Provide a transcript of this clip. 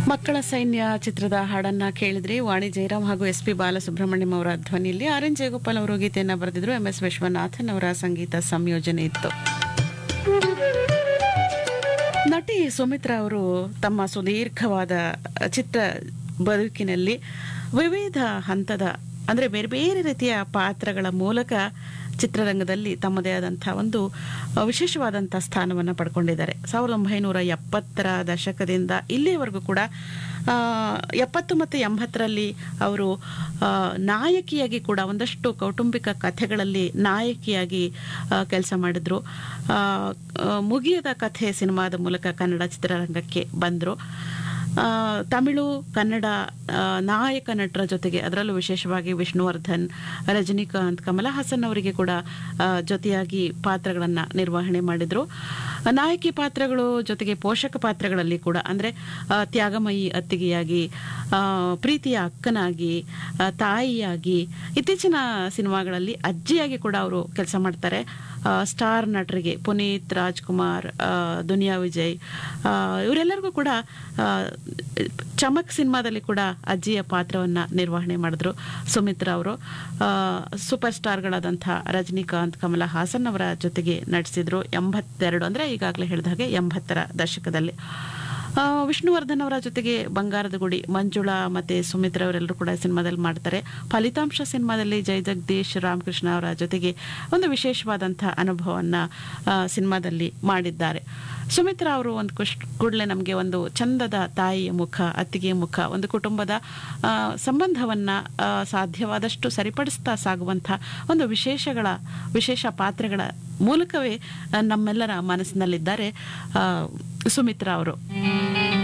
ಮಕ್ಕಳ ಸೈನ್ಯ ಚಿತ್ರದ ಹಾಡನ್ನ ಕೇಳಿದ್ರಿ ವಾಣಿ ಜಯರಾಮ್ ಹಾಗೂ ಎಸ್ ಪಿ ಬಾಲಸುಬ್ರಹ್ಮಣ್ಯಂ ಅವರ ಧ್ವನಿಯಲ್ಲಿ ಆರ್ ಎನ್ ಜಯಗೋಪಾಲ್ ಅವರು ಗೀತೆಯನ್ನ ಬರೆದಿದ್ರು ಎಂ ಎಸ್ ವಿಶ್ವನಾಥನ್ ಅವರ ಸಂಗೀತ ಸಂಯೋಜನೆ ಇತ್ತು ನಟಿ ಸುಮಿತ್ರಾ ಅವರು ತಮ್ಮ ಸುದೀರ್ಘವಾದ ಚಿತ್ರ ಬದುಕಿನಲ್ಲಿ ವಿವಿಧ ಹಂತದ ಅಂದರೆ ಬೇರೆ ಬೇರೆ ರೀತಿಯ ಪಾತ್ರಗಳ ಮೂಲಕ ಚಿತ್ರರಂಗದಲ್ಲಿ ತಮ್ಮದೇ ಆದಂಥ ಒಂದು ವಿಶೇಷವಾದಂಥ ಸ್ಥಾನವನ್ನು ಪಡ್ಕೊಂಡಿದ್ದಾರೆ ಸಾವಿರದ ಒಂಬೈನೂರ ಎಪ್ಪತ್ತರ ದಶಕದಿಂದ ಇಲ್ಲಿಯವರೆಗೂ ಕೂಡ ಆ, ಎಪ್ಪತ್ತು ಮತ್ತು ಎಂಬತ್ತರಲ್ಲಿ ಅವರು ಆ, ನಾಯಕಿಯಾಗಿ ಕೂಡ ಒಂದಷ್ಟು ಕೌಟುಂಬಿಕ ಕಥೆಗಳಲ್ಲಿ ನಾಯಕಿಯಾಗಿ ಕೆಲಸ ಮಾಡಿದ್ರು ಆ, ಆ, ಮುಗಿಯದ ಕಥೆ ಸಿನಿಮಾದ ಮೂಲಕ ಕನ್ನಡ ಚಿತ್ರರಂಗಕ್ಕೆ ಬಂದರು ಆ, ತಮಿಳು ಕನ್ನಡ ಆ, ನಾಯಕ ನಟರ ಜೊತೆಗೆ ಅದರಲ್ಲೂ ವಿಶೇಷವಾಗಿ ವಿಷ್ಣುವರ್ಧನ್ ರಜನಿಕಾಂತ್ ಕಮಲ ಹಾಸನ್ ಅವರಿಗೆ ಕೂಡ ಆ, ಜೊತೆಯಾಗಿ ಪಾತ್ರಗಳನ್ನು ನಿರ್ವಹಣೆ ಮಾಡಿದ್ರು ನಾಯಕಿ ಪಾತ್ರಗಳು ಜೊತೆಗೆ ಪೋಷಕ ಪಾತ್ರಗಳಲ್ಲಿ ಕೂಡ ಅಂದರೆ ತ್ಯಾಗಮಯಿ ಅತ್ತಿಗೆಯಾಗಿ ಆ, ಪ್ರೀತಿಯ ಅಕ್ಕನಾಗಿ ಆ, ತಾಯಿಯಾಗಿ ಇತ್ತೀಚಿನ ಸಿನಿಮಾಗಳಲ್ಲಿ ಅಜ್ಜಿಯಾಗಿ ಕೂಡ ಅವರು ಕೆಲಸ ಮಾಡ್ತಾರೆ ಆ, ಸ್ಟಾರ್ ನಟರಿಗೆ ಪುನೀತ್ ರಾಜ್ಕುಮಾರ್ ಆ, ದುನಿಯಾ ವಿಜಯ್ ಆ, ಇವರೆಲ್ಲರಿಗೂ ಕೂಡ ಆ, ಚಮಕ್ ಸಿನಿಮಾದಲ್ಲಿ ಕೂಡ ಅಜ್ಜಿಯ ಪಾತ್ರವನ್ನ ನಿರ್ವಹಣೆ ಮಾಡಿದ್ರು ಸುಮಿತ್ರಾ ಅವರು ಆ, ಸೂಪರ್ ಸ್ಟಾರ್ಗಳಾದಂಥ ರಜನಿಕಾಂತ್ ಕಮಲ ಹಾಸನ್ ಅವರ ಜೊತೆಗೆ ನಟಿಸಿದ್ರು ಎಂಬತ್ತೆರಡು ಅಂದರೆ ಈಗಾಗಲೇ ಹೇಳಿದ ಹಾಗೆ ಎಂಬತ್ತರ ದಶಕದಲ್ಲಿ ಆ, ವಿಷ್ಣುವರ್ಧನ್ ಅವರ ಜೊತೆಗೆ ಬಂಗಾರದ ಗುಡಿ ಮಂಜುಳಾ ಮತ್ತೆ ಸುಮಿತ್ರಾ ಅವರೆಲ್ಲರೂ ಕೂಡ ಸಿನಿಮಾದಲ್ಲಿ ಮಾಡ್ತಾರೆ ಫಲಿತಾಂಶ ಸಿನಿಮಾದಲ್ಲಿ ಜಯ ಜಗದೀಶ್ ರಾಮಕೃಷ್ಣ ಅವರ ಜೊತೆಗೆ ಒಂದು ವಿಶೇಷವಾದಂಥ ಅನುಭವವನ್ನ ಆ, ಸಿನಿಮಾದಲ್ಲಿ ಮಾಡಿದ್ದಾರೆ ಸುಮಿತ್ರಾ ಅವರು ಒಂದು ಕುಶ್ ಕೂಡಲೇ ನಮಗೆ ಒಂದು ಚಂದದ ತಾಯಿಯ ಮುಖ ಅತ್ತಿಗೆಯ ಮುಖ ಒಂದು ಕುಟುಂಬದ ಆ, ಸಂಬಂಧವನ್ನ ಆ, ಸಾಧ್ಯವಾದಷ್ಟು ಸರಿಪಡಿಸ್ತಾ ಸಾಗುವಂಥ ಒಂದು ವಿಶೇಷಗಳ ವಿಶೇಷ ಪಾತ್ರಗಳ ಮೂಲಕವೇ ಆ, ನಮ್ಮೆಲ್ಲರ ಮನಸ್ಸಿನಲ್ಲಿದ್ದಾರೆ ಆ, ಸುಮಿತ್ರಾ ಅವರು